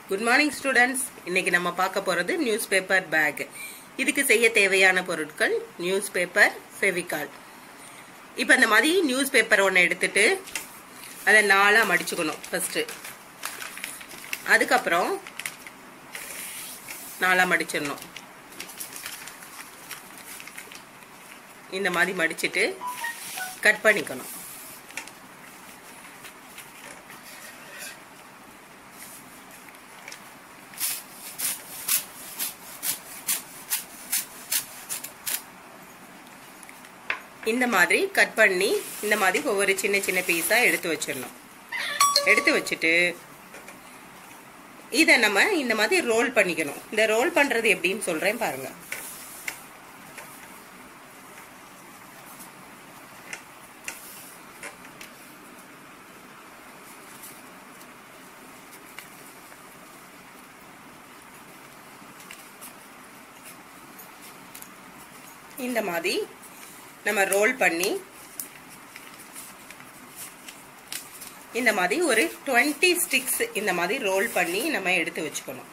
good morning students இன்னைக்கு நம்ம பார்க்க போறது நியூஸ் பேப்பர் பேக் இதுக்கு செய்ய தேவையான பொருட்கள் நியூஸ் பேப்பர் ஃபெவிகால் இப்போ இந்த மாதிரி நியூஸ் பேப்பர் ஒன்று எடுத்துட்டு அதை நாலாக மடிச்சுக்கணும் ஃபர்ஸ்ட் அதுக்கப்புறம் நாலாக மடிச்சிடணும் இந்த மாதிரி மடிச்சிட்டு கட் பண்ணிக்கணும் இந்த மாதிரி கட் பண்ணி இந்த மாதிரி ஒவ்வொரு சின்ன சின்ன பீஸாக எடுத்து வச்சிடணும் எடுத்து வச்சுட்டு இதை நம்ம இந்த மாதிரி ரோல் பண்ணிக்கணும் இந்த ரோல் பண்ணுறது எப்படின்னு சொல்கிறேன் பாருங்க இந்த மாதிரி நம்ம ரோல் பண்ணி இந்த மாதிரி ஒரு டுவெண்ட்டி ஸ்டிக்ஸ் இந்த மாதிரி ரோல் பண்ணி நம்ம எடுத்து வச்சுக்கணும்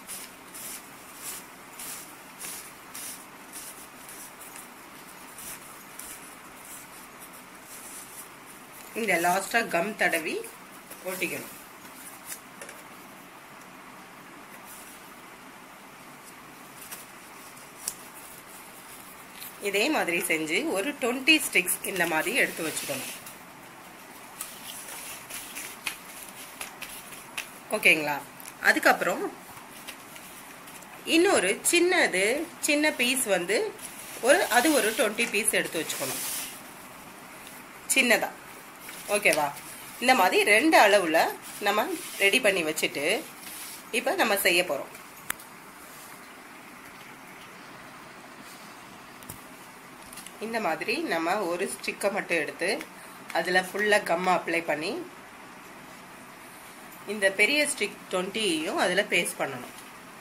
இந்த லாஸ்டா கம் தடவி ஒட்டிக்கணும் இதே மாதிரி செஞ்சு ஒரு டுவெண்ட்டி ஸ்டிக்ஸ் இந்த மாதிரி எடுத்து வச்சுக்கணும் ஓகேங்களா அதுக்கப்புறம் இன்னொரு சின்னது சின்ன பீஸ் வந்து ஒரு அது ஒரு டுவெண்ட்டி பீஸ் எடுத்து வச்சுக்கணும் சின்னதா ஓகேவா இந்த மாதிரி ரெண்டு அளவில் நம்ம ரெடி பண்ணி வச்சுட்டு இப்போ நம்ம செய்ய போகிறோம் இந்த மாதிரி நம்ம ஒரு ஸ்டிக்கை மட்டும் எடுத்து அதில் ஃபுல்லாக கம் அப்ளை பண்ணி இந்த பெரிய ஸ்டிக் டுவெண்ட்டியையும் அதில் பேஸ்ட் பண்ணணும்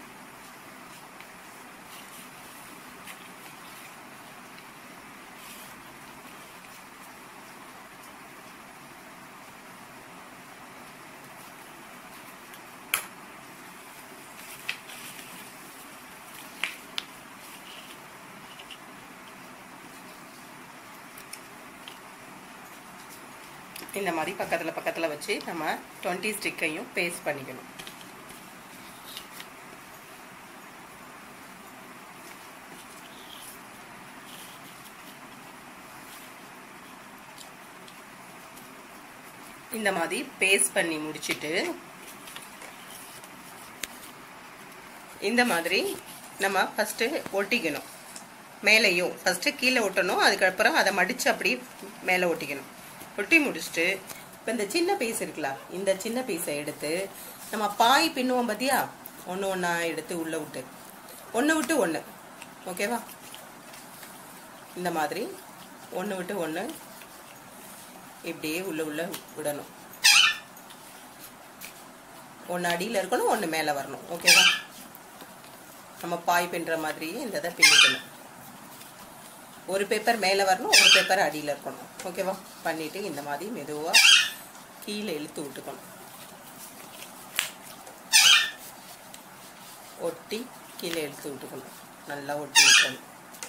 இந்த மாதிரி பக்கத்தில் பக்கத்தில் வச்சு நம்ம டுவெண்ட்டி ஸ்டிக்கையும் பேஸ்ட் பண்ணிக்கணும் இந்த மாதிரி பேஸ்ட் பண்ணி முடிச்சிட்டு இந்த மாதிரி நம்ம ஃபஸ்ட்டு ஒட்டிக்கணும் மேலேயும் ஃபஸ்ட்டு கீழே ஒட்டணும் அதுக்கப்புறம் அதை மடித்து அப்படியே மேலே ஒட்டிக்கணும் ஒட்டி முடிச்சுட்டு இப்போ இந்த சின்ன பீஸ் இருக்குல்ல இந்த சின்ன பீஸை எடுத்து நம்ம பாய் பின்னுவோம் பார்த்தியா ஒன்று ஒன்றா எடுத்து உள்ளே விட்டு ஒன்று விட்டு ஒன்று ஓகேவா இந்த மாதிரி ஒன்று விட்டு ஒன்று இப்படியே உள்ள உள்ள விடணும் ஒன்று அடியில் இருக்கணும் ஒன்று மேலே வரணும் ஓகேவா நம்ம பாய் பின்னுற மாதிரியே இந்த இதை பின்னிக்கணும் ஒரு பேப்பர் மேலே வரணும் ஒரு பேப்பர் அடியில் இருக்கணும் ஓகேவா பண்ணிவிட்டு இந்த மாதிரி மெதுவாக கீழே இழுத்து விட்டுக்கணும் ஒட்டி கீழே இழுத்து விட்டுக்கணும் நல்லா ஒட்டி விட்டுக்கணும்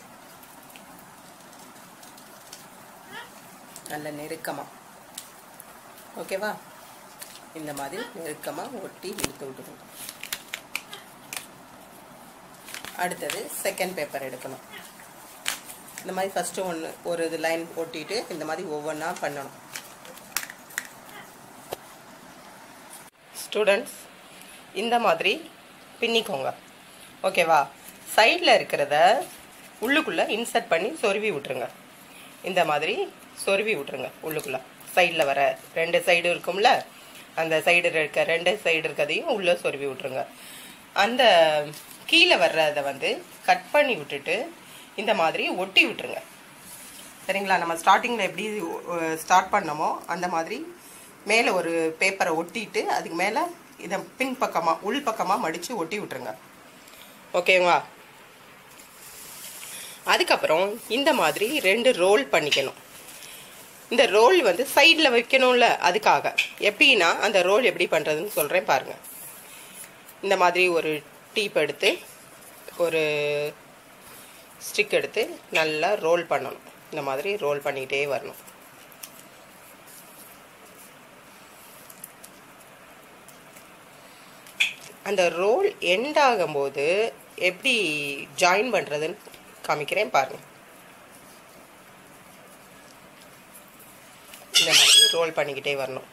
நல்ல நெருக்கமாக ஓகேவா இந்த மாதிரி நெருக்கமாக ஒட்டி இழுத்து விட்டுக்கணும் அடுத்தது செகண்ட் பேப்பர் எடுக்கணும் இந்த மாதிரி ஃபஸ்ட்டு ஒன்று ஒரு இது லைன் ஒட்டிட்டு இந்த மாதிரி ஒவ்வொன்றா பண்ணணும் ஸ்டூடெண்ட்ஸ் இந்த மாதிரி பின்னிக்கோங்க ஓகேவா சைடில் இருக்கிறத உள்ளுக்குள்ளே இன்சர்ட் பண்ணி சொருவி விட்டுருங்க இந்த மாதிரி சொருவி விட்டுருங்க உள்ளுக்குள்ளே சைடில் வர ரெண்டு சைடு இருக்கும்ல அந்த சைடு இருக்க ரெண்டு சைடு இருக்கிறதையும் உள்ளே சொருவி விட்டுருங்க அந்த கீழே வர்றதை வந்து கட் பண்ணி விட்டுட்டு இந்த மாதிரி ஒட்டி விட்டுருங்க சரிங்களா நம்ம ஸ்டார்டிங்கில் எப்படி ஸ்டார்ட் பண்ணமோ அந்த மாதிரி மேலே ஒரு பேப்பரை ஒட்டிட்டு அதுக்கு மேலே இதை பின் பக்கமாக உள் பக்கமாக மடித்து ஒட்டி விட்டுருங்க ஓகேங்களா அதுக்கப்புறம் இந்த மாதிரி ரெண்டு ரோல் பண்ணிக்கணும் இந்த ரோல் வந்து சைடில் வைக்கணும்ல அதுக்காக எப்படின்னா அந்த ரோல் எப்படி பண்ணுறதுன்னு சொல்கிறேன் பாருங்கள் இந்த மாதிரி ஒரு டீப் எடுத்து ஒரு ஸ்டிக் எடுத்து நல்லா ரோல் பண்ணணும் இந்த மாதிரி ரோல் பண்ணிக்கிட்டே வரணும் அந்த ரோல் எண்ட் ஆகும்போது எப்படி ஜாயின் பண்ணுறதுன்னு காமிக்கிறேன் பாருங்க இந்த மாதிரி ரோல் பண்ணிக்கிட்டே வரணும்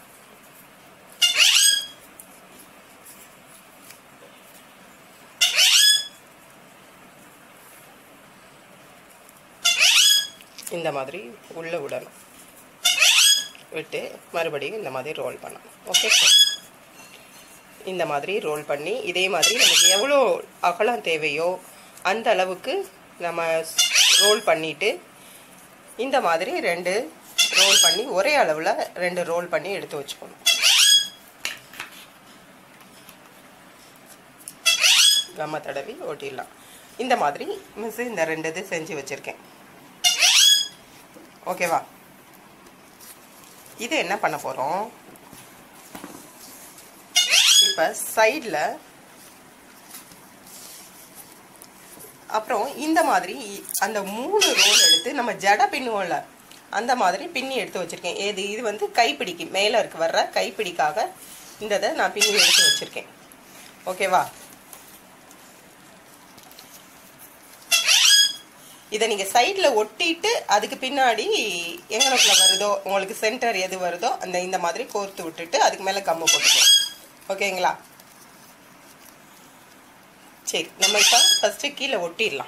இந்த மாதிரி உள்ளே விடணும் விட்டு மறுபடியும் இந்த மாதிரி ரோல் பண்ணணும் ஓகே சார் இந்த மாதிரி ரோல் பண்ணி இதே மாதிரி நமக்கு எவ்வளோ அகலம் தேவையோ அந்த அளவுக்கு நம்ம ரோல் பண்ணிவிட்டு இந்த மாதிரி ரெண்டு ரோல் பண்ணி ஒரே அளவில் ரெண்டு ரோல் பண்ணி எடுத்து வச்சுக்கணும் கம்ம தடவி ஓட்டிடலாம் இந்த மாதிரி மிஸ் இந்த ரெண்டு இது செஞ்சு வச்சுருக்கேன் ஓகேவா இது என்ன பண்ண போகிறோம் இப்போ சைடில் அப்புறம் இந்த மாதிரி அந்த மூணு ரோல் எடுத்து நம்ம ஜடை பின்னுவோம்ல அந்த மாதிரி பின்னி எடுத்து வச்சுருக்கேன் ஏது இது வந்து கைப்பிடிக்கு மேலே இருக்க வர்ற கைப்பிடிக்காக இந்த இதை நான் பின்னி எடுத்து வச்சுருக்கேன் ஓகேவா இதை நீங்கள் சைடில் ஒட்டிட்டு அதுக்கு பின்னாடி எங்கனக்குள்ள வருதோ உங்களுக்கு சென்டர் எது வருதோ அந்த இந்த மாதிரி கோர்த்து விட்டுட்டு அதுக்கு மேலே கம்மு போட்டுக்கணும் ஓகேங்களா சரி நம்ம இப்போ ஃபஸ்ட்டு கீழே ஒட்டிடலாம்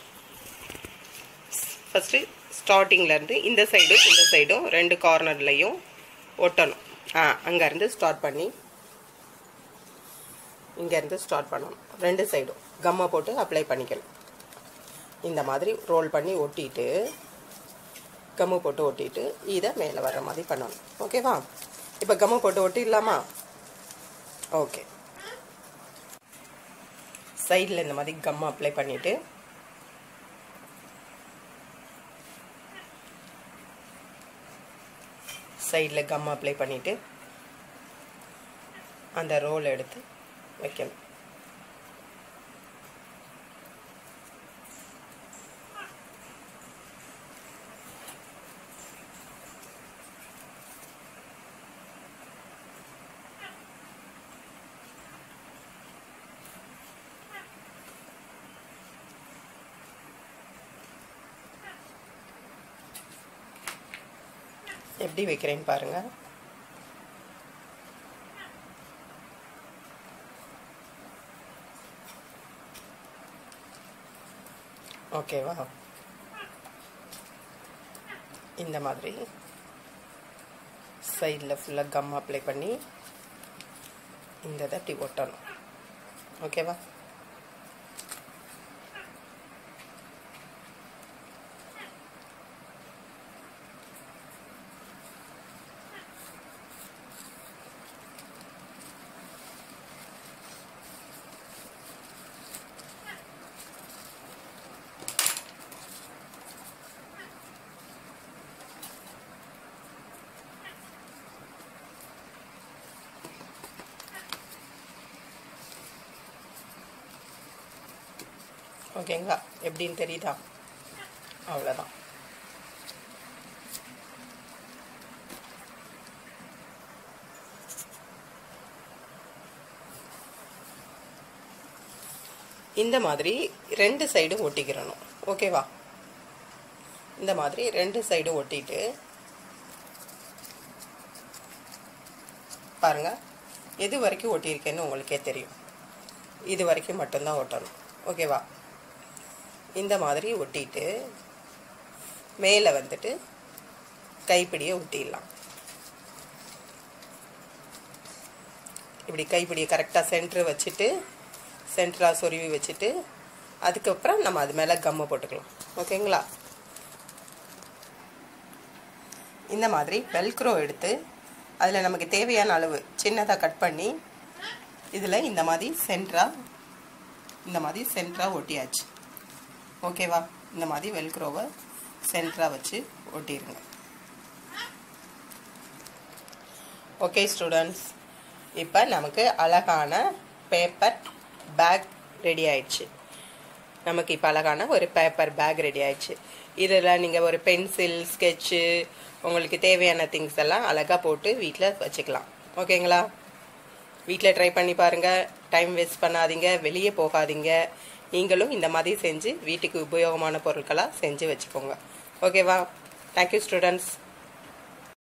ஃபஸ்ட்டு ஸ்டார்டிங்லேருந்து இந்த சைடும் இந்த சைடும் ரெண்டு கார்னர்லையும் ஒட்டணும் ஆ அங்கேருந்து ஸ்டார்ட் பண்ணி இங்கேருந்து ஸ்டார்ட் பண்ணணும் ரெண்டு சைடும் கம்மை போட்டு அப்ளை பண்ணிக்கணும் இந்த மாதிரி ரோல் பண்ணி ஒட்டிட்டு கம்மு போட்டு ஒட்டிட்டு இதை மேலே வர்ற மாதிரி பண்ணணும் ஓகேவா இப்போ கம்மு போட்டு ஒட்டிடலாமா ஓகே சைடில் இந்த மாதிரி கம் அப்ளை பண்ணிவிட்டு சைடில் கம் அப்ளை பண்ணிவிட்டு அந்த ரோல் எடுத்து வைக்கணும் எப்படி வைக்கிறேன்னு பாருங்கள் ஓகேவா இந்த மாதிரி சைடில் ஃபுல்லாக கம் அப்ளை பண்ணி இந்த இதை அப்படி ஒட்டணும் ஓகேவா ஓகேங்களா எப்படின்னு தெரியுதா அவ்வளோதான் இந்த மாதிரி ரெண்டு சைடும் ஒட்டிக்கிறணும் ஓகேவா இந்த மாதிரி ரெண்டு சைடும் ஒட்டிட்டு பாருங்க எது வரைக்கும் ஒட்டியிருக்கேன்னு உங்களுக்கே தெரியும் இது வரைக்கும் மட்டும்தான் ஒட்டணும் ஓகேவா இந்த மாதிரி ஒட்டிட்டு மேலே வந்துட்டு கைப்பிடியை ஒட்டிடலாம் இப்படி கைப்பிடியை கரெக்டாக சென்ட்ரு வச்சுட்டு சென்டராக சொருவி வச்சுட்டு அதுக்கப்புறம் நம்ம அது மேலே கம்மை போட்டுக்கலாம் ஓகேங்களா இந்த மாதிரி வெல்க்ரோ எடுத்து அதில் நமக்கு தேவையான அளவு சின்னதாக கட் பண்ணி இதில் இந்த மாதிரி சென்டராக இந்த மாதிரி சென்டராக ஒட்டியாச்சு ஓகேவா இந்த மாதிரி வெல்க்ரோவை சென்டராக வச்சு ஒட்டிடுங்க ஓகே ஸ்டூடெண்ட்ஸ் இப்போ நமக்கு அழகான பேப்பர் பேக் ரெடி ஆயிடுச்சு நமக்கு இப்போ அழகான ஒரு பேப்பர் பேக் ரெடி ஆயிடுச்சு இதில் நீங்கள் ஒரு பென்சில் ஸ்கெட்சு உங்களுக்கு தேவையான திங்ஸ் எல்லாம் அழகாக போட்டு வீட்டில் வச்சுக்கலாம் ஓகேங்களா வீட்டில் ட்ரை பண்ணி பாருங்கள் டைம் வேஸ்ட் பண்ணாதீங்க வெளியே போகாதீங்க நீங்களும் இந்த மாதிரி செஞ்சு வீட்டுக்கு உபயோகமான பொருட்களாக செஞ்சு வச்சுக்கோங்க ஓகேவா தேங்க்யூ ஸ்டூடெண்ட்ஸ்